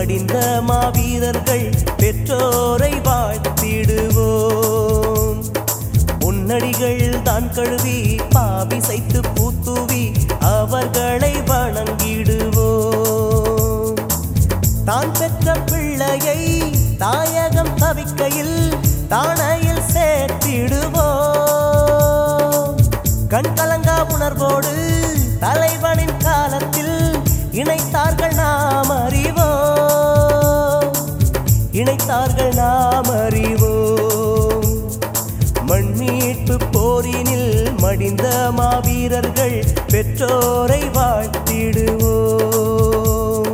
மடிந்த மாவீரர்கள் பெற்றோரை வாழ்த்திடுவோம் உன்னடிகள் தான் கழுவி பாவி சைத்து பூத்துவி அவர்களை வணங்கிடுவோம் தான் பெற்ற பிள்ளையை தாயகம் தவிக்கையில் தானையில் சேர்த்திடுவோம் கண் கலங்கா உணர்வோடு தலைவனின் காலத்தில் இணைத்தார்கள் நாம் அறிவோம் இணைத்தார்கள் நாம் அறிவோம் மண்மீட்பு போரினில் மடிந்த மாவீரர்கள் பெற்றோரை வாழ்த்திடுவோம்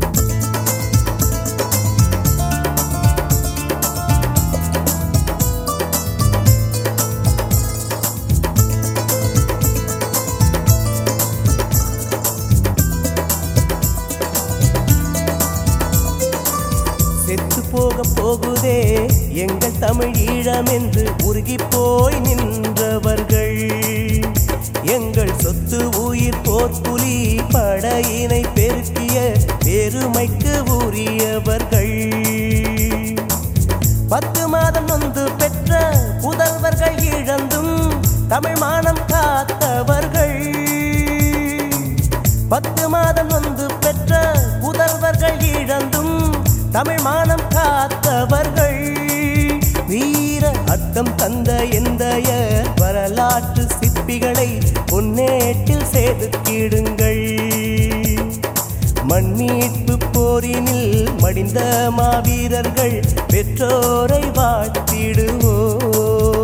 செத்து போக போகுதே எங்கள் தமிழ் ஈழம் என்று உருகி போய் நின்றவர்கள் எங்கள் சொத்து உயிர் போர்ப்புலி படையினை பெருக்கிய பெருமைக்கு உரியவர்கள் பத்து மாதம் நொந்து பெற்ற புதல்வர்கள் இழந்தும் தமிழ் மானம் காத்தவர்கள் பத்து மாதம் நொந்து பெற்ற புதல்வர்கள் இழந்தும் தமிழ் மானம் காத்தவர்கள் வீர அர்த்தம் தந்த எந்தைய வரலாற்று சிற்பிகளை பொன்னேட்டில் செதுக்கிடுங்கள் மண்மீட்பு போரினில் மடிந்த மாவீரர்கள் பெற்றோரை வாழ்த்திடுவோம்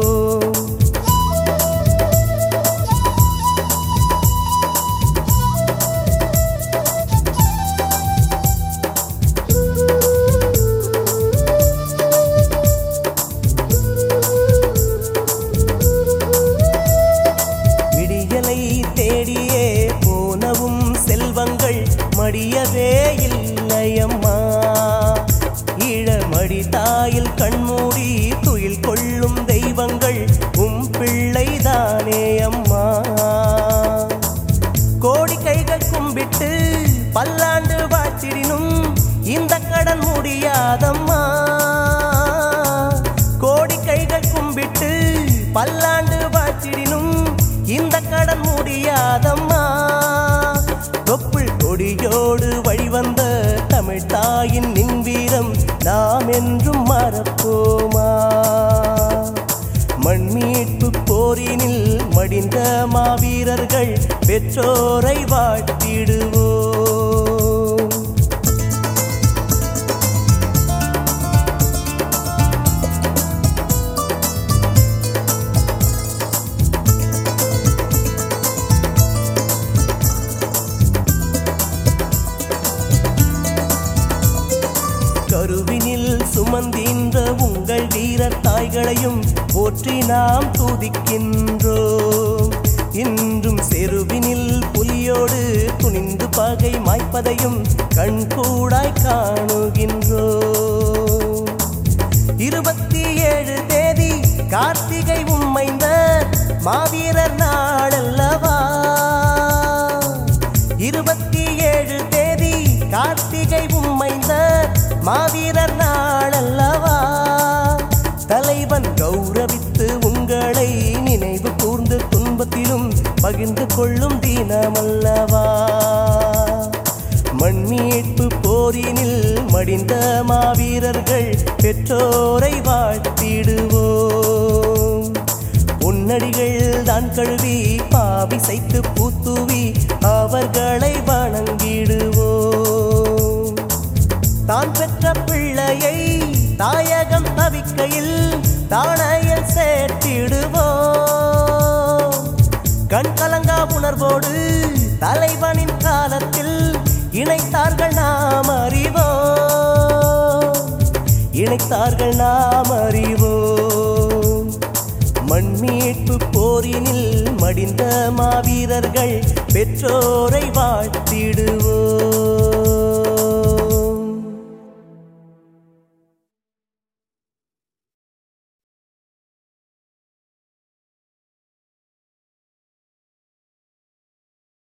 விடியலை தேடியே போனவும் செல்வங்கள் மடியவே இல்லையம்மா ஈழமடி தாயில் கண்மூடி துயில் கொள்ளும் தெய்வங்கள் உம் பிள்ளைதானே அம்மா கோடி கைகள் கும்பிட்டு பல்லாண்டு வாழ்த்திடினும் இந்த கடன் முடியாதம்மா கோடி கைகள் கும்பிட்டு பல்லாண்டு வாழ்த்திடினும் இந்த கடன் முடியாதம்மா தொப்புள் கொடியோடு வழிவந்த தமிழ் தாயின் நின் வீரம் நாம் என்றும் மறப்போமா மண்மீட்பு போரினில் மடிந்த மாவீரர்கள் பெற்றோரை வாழ்த்திடுவோம் கருவினில் சுமந்தின்ற உங்கள் வீரர் தாய்களையும் போற்றி நாம் துதிக்கின்றோம் இன்றும் செருவினில் புலியோடு துணிந்து பகை மாய்ப்பதையும் கண்கூடாய் காணுகின்றோம் இருபத்தி ஏழு தேதி கார்த்திகை உம்மைந்த மாவீரர் நாளல்லவா இருபத்தி ஏழு தேதி கார்த்திகை உம்மைந்த மாவீரர் நாளல்லவா தலைவன் கௌரவித்து உங்களை நினைவு கூர்ந்து துன்பத்திலும் பகிர்ந்து கொள்ளும் தினமல்லவா மண்மீட்பு போரினில் மடிந்த மாவீரர்கள் பெற்றோரை வாழ்த்திடுவோம் உன்னடிகள் தான் கழுவி பாவி சைத்து பூத்துவி அவர்களை வணங்கிடுவோம் தான் பெற்ற பிள்ளையை தாயகம் தவிக்கையில் தானையில் சேர்த்திடுவோம் கண் கலங்கா உணர்வோடு தலைவனின் காலத்தில் இணைத்தார்கள் நாம் அறிவோம் இணைத்தார்கள் நாம் அறிவோம் மண்மீட்பு போரினில் மடிந்த மாவீரர்கள் பெற்றோரை வாழ்த்திடுவோம்